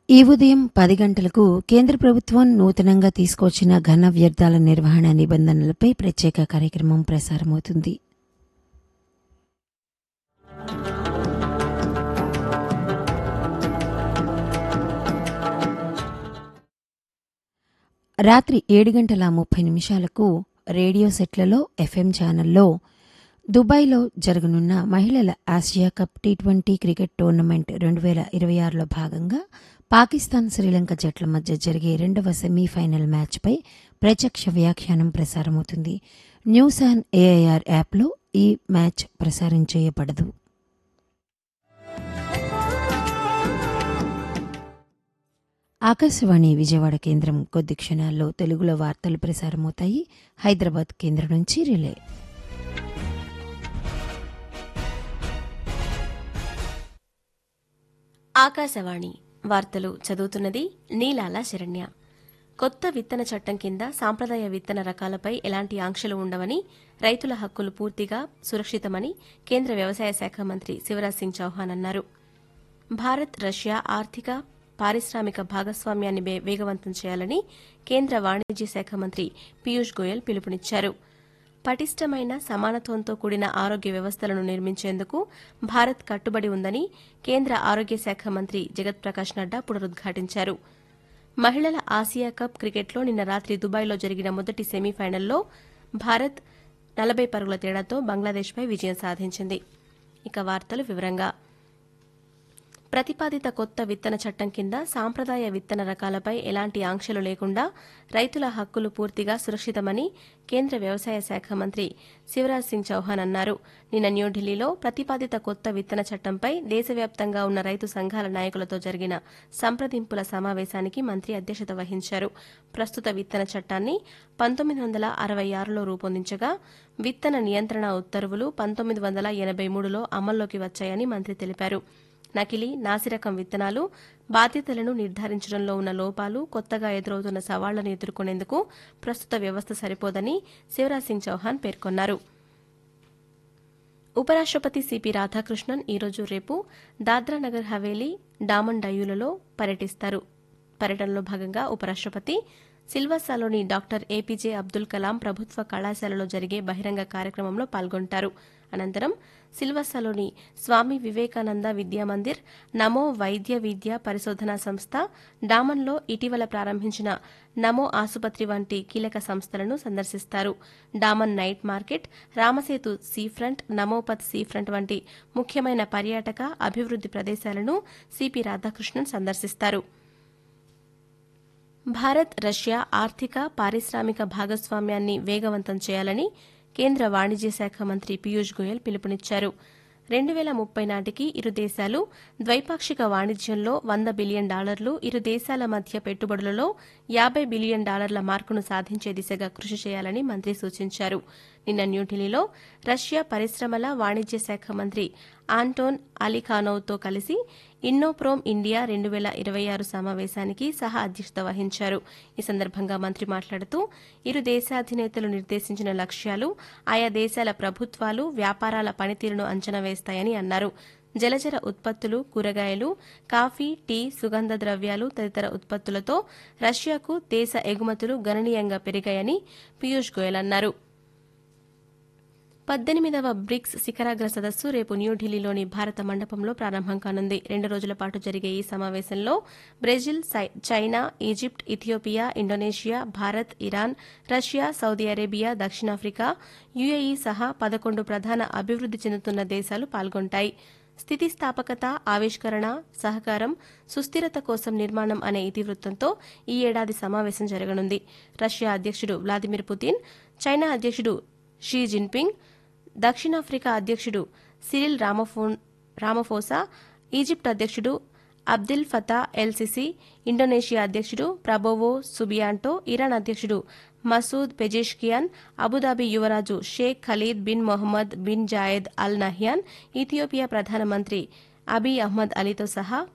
ఈ ఉదయం పది గంటలకు కేంద్ర ప్రభుత్వం నూతనంగా తీసుకొచ్చిన ఘన వ్యర్థాల నిర్వహణ నిబంధనలపై ప్రత్యేక కార్యక్రమం ప్రసారమవుతుంది రాత్రి ఏడు గంటల ముప్పై నిమిషాలకు రేడియో సెట్లలో ఎఫ్ఎం ఛానల్లో దుబాయ్లో జరగనున్న మహిళల Asia cup T twenty cricket tournament రెండు వేల ఇరవై ఆరులో భాగంగా పాకిస్తాన్ శ్రీలంక జట్ల మధ్య జరిగే రెండవ సెమీఫైనల్ మ్యాచ్పై ప్రత్యక్ష వ్యాఖ్యానం ప్రసారమవుతుంది న్యూస్ అండ్ ఏఐఆర్ యాప్లో ఈ మ్యాచ్ ప్రసారం చేయబడదు ఆకాశవాణి విజయవాడ కేంద్రం కొద్ది క్షణాల్లో తెలుగులో వార్తలు ప్రసారమవుతాయి హైదరాబాద్ కేంద్రం నుంచి రిలే ఆకాశవాణి వార్తలు చదువుతున్నది నీలాల శరణ్య కొత్త విత్తన చట్టం కింద సాంప్రదాయ విత్తన రకాలపై ఎలాంటి ఆంక్షలు ఉండవని రైతుల హక్కులు పూర్తిగా సురక్షితమని కేంద్ర వ్యవసాయ శాఖ మంత్రి శివరాజ్ సింగ్ చౌహాన్ అన్నారు భారత్ రష్యా ఆర్థిక పారిశ్రామిక భాగస్వామ్యాన్ని వే- వేగవంతం చేయాలని కేంద్ర వాణిజ్య శాఖ మంత్రి పీయూష్ గోయల్ పిలుపునిచ్చారు పటిష్టమైన సమానత్వంతో కూడిన ఆరోగ్య వ్యవస్థలను నిర్మించేందుకు భారత్ కట్టుబడి ఉందని కేంద్ర ఆరోగ్య శాఖ మంత్రి జగత్ ప్రకాష్ నడ్డా పునరుద్ఘాటించారు మహిళల ఆసియా కప్ క్రికెట్లో నిన్న రాత్రి దుబాయ్లో జరిగిన మొదటి సెమీఫైనల్లో భారత్ నలభై పరుగుల తేడాతో బంగ్లాదేశ్పై విజయం సాధించింది ఇక వార్తలు వివరంగా ప్రతిపాదిత కొత్త విత్తన చట్టం కింద సాంప్రదాయ విత్తన రకాలపై ఎలాంటి ఆంక్షలు లేకుండా రైతుల హక్కులు పూర్తిగా సురక్షితమని కేంద్ర వ్యవసాయ శాఖ మంత్రి శివరాజ్ సింగ్ చౌహాన్ అన్నారు నిన్న న్యూఢిల్లీలో ప్రతిపాదిత కొత్త విత్తన చట్టంపై దేశవ్యాప్తంగా ఉన్న రైతు సంఘాల నాయకులతో జరిగిన సంప్రదింపుల సమావేశానికి మంత్రి అధ్యక్షత వహించారు ప్రస్తుత విత్తన చట్టాన్ని పంతొమ్మిది వందల అరవై ఆరులో రూపొందించగా విత్తన నియంత్రణ ఉత్తర్వులు పంతొమ్మిది వందల ఎనబై మూడులో అమల్లోకి వచ్చాయని మంత్రి తెలిపారు నకిలీ నాసిరకం విత్తనాలు బాధ్యతలను నిర్ధారించడంలో ఉన్న లోపాలు కొత్తగా ఎదురవుతున్న సవాళ్లను ఎదుర్కొనేందుకు ప్రస్తుత వ్యవస్థ సరిపోదని శివరాజ్ సింగ్ చౌహాన్ పేర్కొన్నారు ఉపరాష్ట్రపతి సిపి రాధాకృష్ణన్ ఈరోజు రేపు దాద్రా నగర్ హవేలీ డామన్ డయ్యూలలో పర్యటిస్తారు పర్యటనలో భాగంగా ఉపరాష్ట్రపతి సిల్వాసాలోని డాక్టర్ ఏపీజే అబ్దుల్ కలాం ప్రభుత్వ కళాశాలలో జరిగే బహిరంగ కార్యక్రమంలో పాల్గొంటారు అనంతరం సిల్వాసాలోని స్వామి వివేకానంద విద్యామందిర్ నమో వైద్య విద్య పరిశోధనా సంస్థ డామన్లో ఇటీవల ప్రారంభించిన నమో ఆసుపత్రి వంటి కీలక సంస్థలను సందర్శిస్తారు Daman night market Ramasetu sea front Namopath sea front వంటి ముఖ్యమైన పర్యాటక అభివృద్ది ప్రదేశాలను సిపి రాధాకృష్ణన్ సందర్శిస్తారు భారత్ రష్యా ఆర్థిక పారిశ్రామిక భాగస్వామ్యాన్ని వేగవంతం చేయాలని కేంద్ర వాణిజ్య శాఖ మంత్రి పీయూష్ గోయల్ పిలుపునిచ్చారు రెండు వేల ముప్పై నాటికి ఇరు దేశాలు ద్వైపాక్షిక వాణిజ్యంలో వంద బిలియన్ డాలర్లు ఇరు దేశాల మధ్య పెట్టుబడులలో యాబై బిలియన్ డాలర్ల మార్కును సాధించే దిశగా కృషి చేయాలని మంత్రి సూచించారు నిన్న న్యూఢిల్లీలో రష్యా పరిశ్రమల వాణిజ్య శాఖ మంత్రి ఆంటోన్ అలీఖానోవ్తో కలిసి ఇన్నోప్రోమ్ ఇండియా రెండు వేల ఇరవై ఆరు సమావేశానికి సహా అధ్యక్షత వహించారు ఈ సందర్భంగా మంత్రి మాట్లాడుతూ ఇరు దేశాధినేతలు నిర్దేశించిన లక్ష్యాలు ఆయా దేశాల ప్రభుత్వాలు వ్యాపారాల పనితీరును అంచనా వేస్తాయని అన్నారు జలచర ఉత్పత్తులు కూరగాయలు కాఫీ టీ సుగంధ ద్రవ్యాలు తదితర ఉత్పత్తులతో రష్యాకు దేశ ఎగుమతులు గణనీయంగా పెరిగాయని పీయూష్ గోయల్ అన్నారు పద్దెనిమిదవ బ్రిక్స్ శిఖరాగ్ర సదస్సు రేపు న్యూఢిల్లీలోని భారత మండపంలో ప్రారంభం కానుంది రెండు రోజుల పాటు జరిగే ఈ సమావేశంలో బ్రెజిల్ సై- China Egypt Ethiopia Indonesia Bharat Iran Russia Saudi Arabia దక్షిణాఫ్రికా యుఏఈ సహా పదకొండు ప్రధాన అభివృద్ది చెందుతున్న దేశాలు పాల్గొంటాయి స్థితిస్థాపకత ఆవిష్కరణ సహకారం సుస్థిరత కోసం నిర్మాణం అనే ఇతివృత్తంతో ఈ ఏడాది సమావేశం జరగనుంది రష్యా అధ్యక్షుడు వ్లాదిమిర్ పుతిన్ చైనా అధ్యక్షుడు షీ జిన్పింగ్ దక్షిణాఫ్రికా అధ్యక్షుడు సిరిల్ రామఫోన్ రామఫోసా ఈజిప్ట్ అధ్యక్షుడు Abdel Fattah el Sisi Indonesia అధ్యక్షుడు ప్రబోవో సుబియాంటో ఇరాన్ అధ్యక్షుడు మసూద్ పెజేష్కియాన్ అబుదాబి యువరాజు Sheikh Khalid bin Mohamed bin Zayed Al Nahyan Ethiopia ప్రధానమంత్రి అబీ అహ్మద్ అలీతో సహా